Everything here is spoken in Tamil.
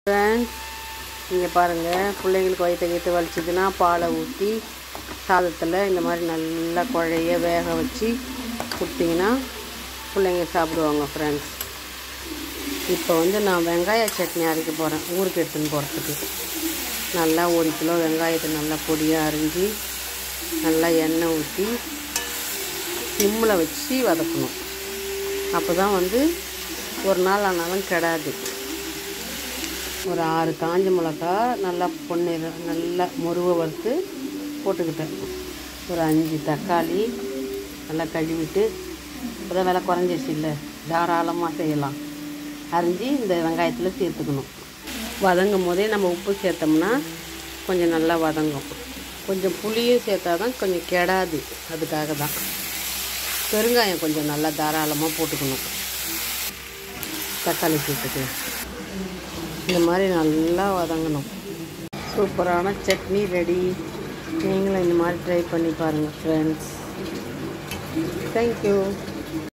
ஃப்ரெண்ட்ஸ் இங்கே பாருங்கள் பிள்ளைங்களுக்கு வயிற்று கீத்து வலிச்சதுன்னா பாலை ஊற்றி சாதத்தில் இந்த மாதிரி நல்லா குழைய வேக வச்சு கொடுத்தீங்கன்னா பிள்ளைங்க சாப்பிடுவாங்க ஃப்ரெண்ட்ஸ் இப்போ வந்து நான் வெங்காய சட்னி அரைக்க போகிறேன் ஊருக்கு எடுத்துன்னு போகிறதுக்கு நல்லா ஒரு கிலோ வெங்காயத்தை நல்லா பொடியாக அரிஞ்சு நல்லா எண்ணெய் ஊற்றி சிம்மில் வச்சு வதக்கணும் அப்போ தான் வந்து ஒரு நாள் ஆனாலும் கெடாது ஒரு ஆறு காஞ்ச மிளகா நல்லா பொன்னிற நல்லா முருவ வறுத்து போட்டுக்கிட்டேன் ஒரு அஞ்சு தக்காளி நல்லா கழுவிட்டு இப்போதான் விலை குறைஞ்சிருச்சு இல்லை தாராளமாக செய்யலாம் அரிஞ்சு இந்த வெங்காயத்தில் சேர்த்துக்கணும் வதங்கும் போதே நம்ம உப்பு சேர்த்தோம்னா கொஞ்சம் நல்லா வதங்கும் கொஞ்சம் புளியும் சேர்த்தா தான் கொஞ்சம் கெடாது அதுக்காக தான் பெருங்காயம் கொஞ்சம் நல்லா தாராளமாக போட்டுக்கணும் தக்காளி சேர்த்துட்டு இந்த மாதிரி நல்லா வதங்கணும் சூப்பரான சட்னி ரெடி நீங்களும் இந்த மாதிரி ட்ரை பண்ணி பாருங்கள் ஃப்ரெண்ட்ஸ் தேங்க்யூ